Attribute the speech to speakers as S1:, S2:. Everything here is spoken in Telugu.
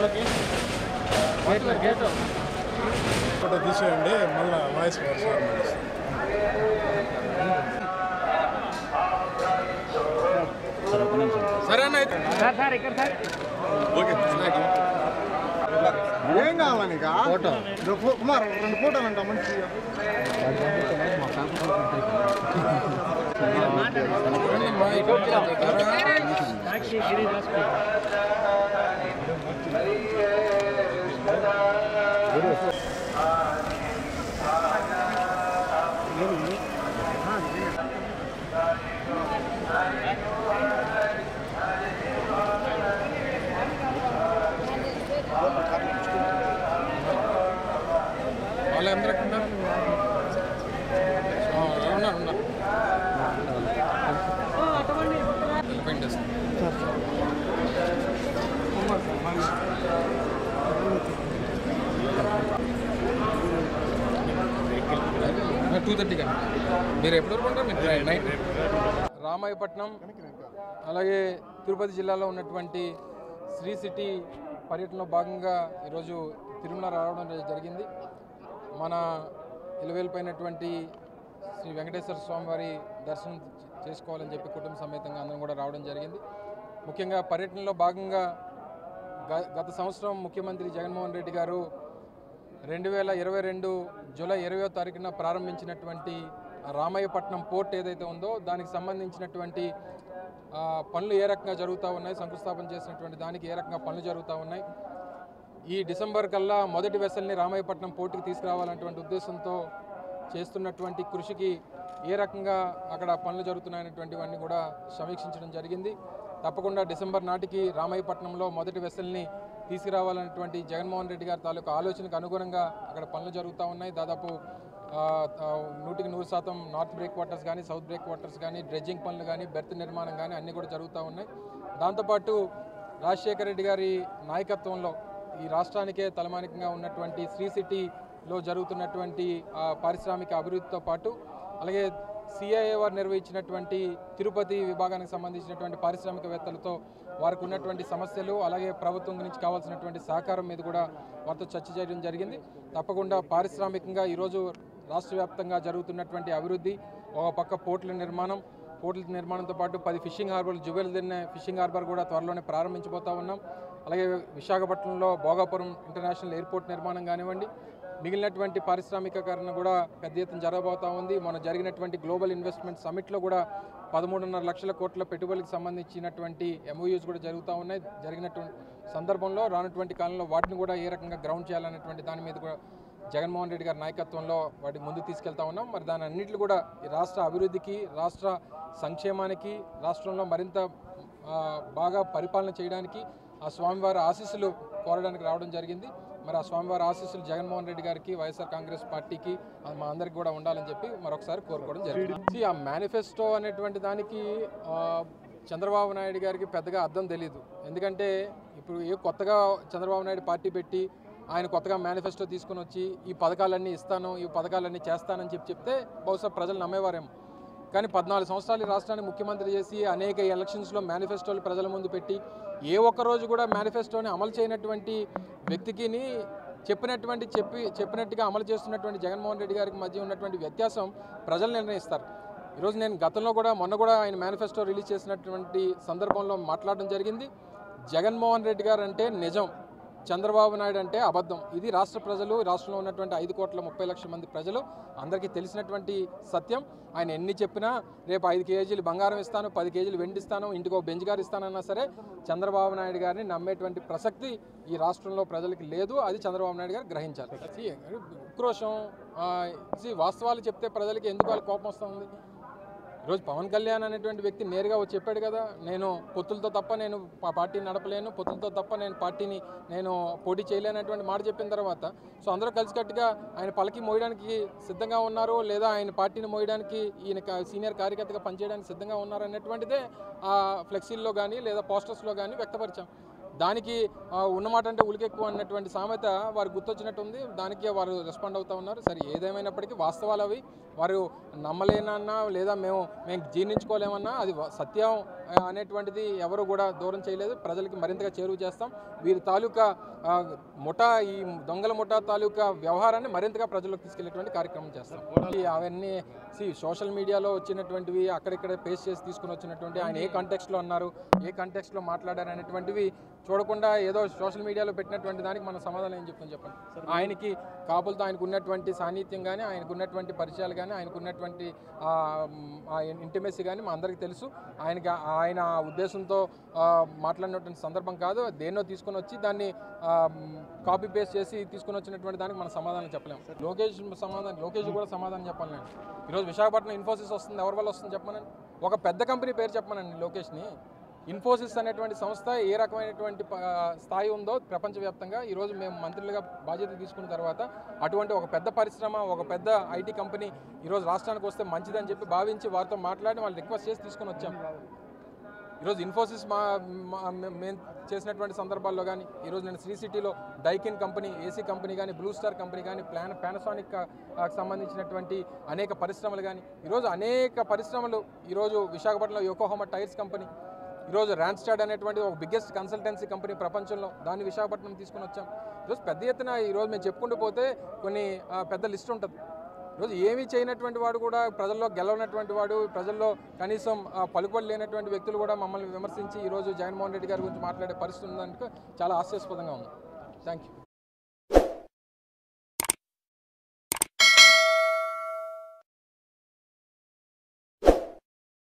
S1: లోపలికి ఫోటో తీసేయండి మళ్ళీ వాయిస్ సరేనా అయితే
S2: ఏం కావాలి నీకు ఫోటో కుమార్ రెండు ఫోటోలు అంట మంచి
S1: వాళ్ళు ఎందరికి ఉన్నారు ఆ, ఉన్నారు ఉన్నారు పెయింట్ వేస్తాం టూ థర్టీ కానీ మీరు ఎప్పుడు వరకు ఉంటారు మీరు నైట్ రామాయపట్నం అలాగే తిరుపతి జిల్లాలో ఉన్నటువంటి శ్రీ సిటీ పర్యటనలో భాగంగా ఈరోజు తిరుమల రావడం జరిగింది మన ఇలవేలిపోయినటువంటి శ్రీ వెంకటేశ్వర స్వామి వారి దర్శనం చేసుకోవాలని చెప్పి కుటుంబ సమేతంగా అందరం కూడా రావడం జరిగింది ముఖ్యంగా పర్యటనలో భాగంగా గ- గత సంవత్సరం ముఖ్యమంత్రి జగన్మోహన్ రెడ్డి గారు రెండు వేల ఇరవై రెండు జూలై ఇరవయో తారీఖున ప్రారంభించినటువంటి ఆ రామయ్యపట్నం పోర్ట్ ఏదైతే ఉందో దానికి సంబంధించినటువంటి ఆ, పనులు ఏ రకంగా జరుగుతూ ఉన్నాయి శంకుస్థాపన చేసినటువంటి దానికి ఏ రకంగా పనులు జరుగుతూ ఉన్నాయి ఈ డిసెంబర్ కల్లా మొదటి వెసల్ని రామాయపట్నం పోర్టుకి తీసుకురావాలన్నటువంటి ఉద్దేశంతో చేస్తున్నటువంటి కృషికి ఏ రకంగా అక్కడ పనులు జరుగుతున్నాయనేటువంటివన్నీ కూడా సమీక్షించడం జరిగింది తప్పకుండా డిసెంబర్ నాటికి రామాయపట్నంలో మొదటి వెసల్ని తీసుకురావాలనేటువంటి జగన్మోహన్ రెడ్డి గారి తాలూకు ఆలోచనకు అనుగుణంగా అక్కడ పనులు జరుగుతూ ఉన్నాయి దాదాపు ఆ, ఆ, నూటికి నూరు శాతం నార్త్ బ్రేక్ వాటర్స్ కానీ సౌత్ బ్రేక్ వాటర్స్ కానీ డ్రెడ్జింగ్ పనులు కానీ బెర్త్ నిర్మాణం కానీ అన్నీ కూడా జరుగుతూ ఉన్నాయి దాంతోపాటు రాజశేఖర రెడ్డి గారి నాయకత్వంలో ఈ రాష్ట్రానికే తలమానికంగా ఉన్నటువంటి శ్రీ సిటీలో జరుగుతున్నటువంటి ఆ, పారిశ్రామిక అభివృద్ధితో పాటు అలాగే సిఐఏ వారు నిర్వహించినటువంటి తిరుపతి విభాగానికి సంబంధించినటువంటి పారిశ్రామికవేత్తలతో వారికి ఉన్నటువంటి సమస్యలు అలాగే ప్రభుత్వం నుంచి కావాల్సినటువంటి సహకారం మీద కూడా వారితో చర్చ చేయడం జరిగింది తప్పకుండా పారిశ్రామికంగా ఈరోజు రాష్ట్ర వ్యాప్తంగా జరుగుతున్నటువంటి అభివృద్ధి ఒక పక్క పోర్టుల నిర్మాణం పోర్టుల నిర్మాణంతో పాటు పది ఫిషింగ్ హార్బర్లు జువెల్ దిన్నే ఫిషింగ్ హార్బర్ కూడా త్వరలోనే ప్రారంభించబోతా ఉన్నాం అలాగే విశాఖపట్నంలో భోగాపురం ఇంటర్నేషనల్ ఎయిర్పోర్ట్ నిర్మాణం కానివ్వండి మిగిలినటువంటి పారిశ్రామికీకరణ కూడా పెద్ద ఎత్తున జరగబోతా ఉంది మన జరిగినటువంటి గ్లోబల్ ఇన్వెస్ట్మెంట్ సమిట్లో కూడా పదమూడున్నర లక్షల కోట్ల పెట్టుబడికి సంబంధించినటువంటి ఎంఓయూస్ కూడా జరుగుతూ ఉన్నాయి జరిగినటువంటి సందర్భంలో రానటువంటి కాలంలో వాటిని కూడా ఏ రకంగా గ్రౌండ్ చేయాలనేటువంటి దాని మీద కూడా జగన్మోహన్ రెడ్డి గారి నాయకత్వంలో వాటి ముందుకు తీసుకెళ్తా ఉన్నాం మరి దాని అన్నింటిని కూడా ఈ రాష్ట్ర అభివృద్ధికి రాష్ట్ర సంక్షేమానికి రాష్ట్రంలో మరింత ఆ, బాగా పరిపాలన చేయడానికి ఆ స్వామివారి ఆశీస్సులు కోరడానికి రావడం జరిగింది మరి ఆ స్వామివారి ఆశీస్సులు జగన్మోహన్ రెడ్డి గారికి వైఎస్ఆర్ కాంగ్రెస్ పార్టీకి ఆ, మా అందరికి కూడా ఉండాలని చెప్పి మరొకసారి కోరుకోవడం జరిగింది See, ఆ మేనిఫెస్టో అనేటువంటి దానికి ఆ, చంద్రబాబు నాయుడు గారికి పెద్దగా అర్థం తెలియదు ఎందుకంటే ఇప్పుడు ఏ కొత్తగా చంద్రబాబు నాయుడు పార్టీ పెట్టి ఆయన కొత్తగా మేనిఫెస్టో తీసుకొని వచ్చి ఈ పథకాలన్నీ ఇస్తాను ఈ పథకాలన్నీ చేస్తానని చెప్పి చెప్తే బహుశా ప్రజలు నమ్మేవారేమో కానీ పద్నాలుగు సంవత్సరాలు ఈ రాష్ట్రాన్ని ముఖ్యమంత్రి చేసి అనేక ఎలక్షన్స్లో మేనిఫెస్టోలు ప్రజల ముందు పెట్టి ఏ ఒక్క రోజు కూడా మేనిఫెస్టోని అమలు చేయనటువంటి వ్యక్తికిని చెప్పినటువంటి చెప్పి చెప్పినట్టుగా అమలు చేస్తున్నటువంటి జగన్మోహన్ రెడ్డి గారికి మధ్య ఉన్నటువంటి వ్యత్యాసం ప్రజలు నిర్ణయిస్తారు ఈరోజు నేను గతంలో కూడా మొన్న కూడా ఆయన మేనిఫెస్టో రిలీజ్ చేసినటువంటి సందర్భంలో మాట్లాడడం జరిగింది జగన్మోహన్ రెడ్డి గారు అంటే నిజం చంద్రబాబు నాయుడు అంటే అబద్ధం ఇది రాష్ట్ర ప్రజలు రాష్ట్రంలో ఉన్నటువంటి ఐదు కోట్ల ముప్పై లక్షల మంది ప్రజలు అందరికీ తెలిసినటువంటి సత్యం ఆయన ఎన్ని చెప్పినా రేపు ఐదు కేజీలు బంగారం ఇస్తాను పది కేజీలు వెండి ఇస్తాను ఇంటికో బెంచ్ గారు ఇస్తానన్నా సరే చంద్రబాబు నాయుడు గారిని నమ్మేటువంటి ప్రసక్తి ఈ రాష్ట్రంలో ప్రజలకి లేదు అది చంద్రబాబు నాయుడు గారు గ్రహించాలి See, ఉక్రోషం ఆ, see, వాస్తవాలు చెప్తే ప్రజలకి ఎందుకు వాళ్ళకి కోపం వస్తుంది ఈరోజు పవన్ కళ్యాణ్ అనేటువంటి వ్యక్తి నేరుగా వచ్చి చెప్పాడు కదా నేను పొత్తులతో తప్ప నేను పా- పార్టీని నడపలేను పొత్తులతో తప్ప నేను పార్టీని నేను పోటీ చేయలేనటువంటి మాట చెప్పిన తర్వాత సో అందరూ కలిసికట్టుగా ఆయన పలకి మోయడానికి సిద్ధంగా ఉన్నారు లేదా ఆయన పార్టీని మోయడానికి ఈయన కా- సీనియర్ కార్యకర్తగా పనిచేయడానికి సిద్ధంగా ఉన్నారు అనేటువంటిదే ఆ ఫ్లెక్సీల్లో కానీ లేదా పోస్టర్స్లో కానీ వ్యక్తపరిచాం దానికి ఆ, ఉన్నమాట అంటే ఉలికెక్కువ అన్నటువంటి సామెత వారు గుర్తొచ్చినట్టుంది దానికి వారు రెస్పాండ్ అవుతా ఉన్నారు సరే ఏదేమైనప్పటికీ వాస్తవాలు అవి వారు నమ్మలేనన్నా లేదా మేము మేము జీర్ణించుకోలేమన్నా అది వ- సత్యం ఆ, అనేటువంటిది ఎవరు కూడా దూరం చేయలేదు ప్రజలకి మరింతగా చేరువ చేస్తాం వీరి తాలూకా ఆ, ముఠా ఈ దొంగల ముఠా తాలూకా వ్యవహారాన్ని మరింతగా ప్రజల్లోకి తీసుకెళ్లేటువంటి కార్యక్రమం చేస్తాం ఈ అవన్నీ సి సోషల్ మీడియాలో వచ్చినటువంటివి అక్కడిక్కడ పేస్ట్ చేసి తీసుకుని వచ్చినటువంటి ఆయన ఏ కాంటెక్స్ట్లో అన్నారు ఏ కాంటెక్స్ట్లో మాట్లాడారు అనేటువంటివి చూడకుండా ఏదో సోషల్ మీడియాలో పెట్టినటువంటి దానికి మన సమాధానం ఏం చెప్తాం చెప్పండి ఆయనకి కాపులతో ఆయనకు ఉన్నటువంటి సాన్నిధ్యం కానీ ఆయనకు ఉన్నటువంటి పరిచయాలు కానీ ఆయనకు ఉన్నటువంటి ఇంటిమెసీ కానీ మా అందరికీ తెలుసు ఆయనకి ఆయన ఉద్దేశంతో ఆ, మాట్లాడినటువంటి సందర్భం కాదు దేన్నో తీసుకొని వచ్చి దాన్ని కాపీ పేస్ట్ చేసి తీసుకొని వచ్చినటువంటి దానికి మనం సమాధానం చెప్పలేము లోకేష్ సమాధానం లోకేష్ కూడా సమాధానం చెప్పాలండి ఈరోజు విశాఖపట్నం ఇన్ఫోసిస్ వస్తుంది ఎవరి వల్ల వస్తుంది చెప్పమనండి ఒక పెద్ద కంపెనీ పేరు చెప్పమనండి లోకేష్ని ఇన్ఫోసిస్ అనేటువంటి సంస్థ ఏ రకమైనటువంటి ప- స్థాయి ఉందో ప్రపంచవ్యాప్తంగా ఈరోజు మేము మంత్రులుగా బాధ్యత తీసుకున్న తర్వాత అటువంటి ఒక పెద్ద పరిశ్రమ ఒక పెద్ద ఐటీ కంపెనీ ఈరోజు రాష్ట్రానికి వస్తే మంచిదని చెప్పి భావించి వారితో మాట్లాడి వాళ్ళు రిక్వెస్ట్ చేసి తీసుకొని వచ్చాం ఈరోజు ఇన్ఫోసిస్ మా మా- మే- మేము చేసినటువంటి సందర్భాల్లో కానీ ఈరోజు నేను శ్రీ సిటీలో డైకిన్ కంపెనీ ఏసీ కంపెనీ కానీ బ్లూ స్టార్ కంపెనీ కానీ ప్లాన్ పానాసోనిక్ సంబంధించినటువంటి అనేక పరిశ్రమలు కానీ ఈరోజు అనేక పరిశ్రమలు ఈరోజు విశాఖపట్నంలో యోకోహోమా టైర్స్ కంపెనీ ఈరోజు ర్యాన్స్టాడ్ అనేటువంటి ఒక బిగ్గెస్ట్ కన్సల్టెన్సీ కంపెనీ ప్రపంచంలో దాన్ని విశాఖపట్నం తీసుకుని వచ్చాం ఈరోజు పెద్ద ఎత్తున ఈరోజు మేము చెప్పుకుంటూ పోతే కొన్ని ఆ, పెద్ద లిస్ట్ ఉంటుంది ఈరోజు ఏమీ చేయనటువంటి వాడు కూడా ప్రజల్లో గెలవనటువంటి వాడు ప్రజల్లో కనీసం ఆ, పలుకుబడి లేనటువంటి వ్యక్తులు కూడా మమ్మల్ని విమర్శించి ఈరోజు జగన్మోహన్ రెడ్డి గారి గురించి మాట్లాడే పరిస్థితి ఉందంటే చాలా హాస్యాస్పదంగా ఉంది థ్యాంక్ యూ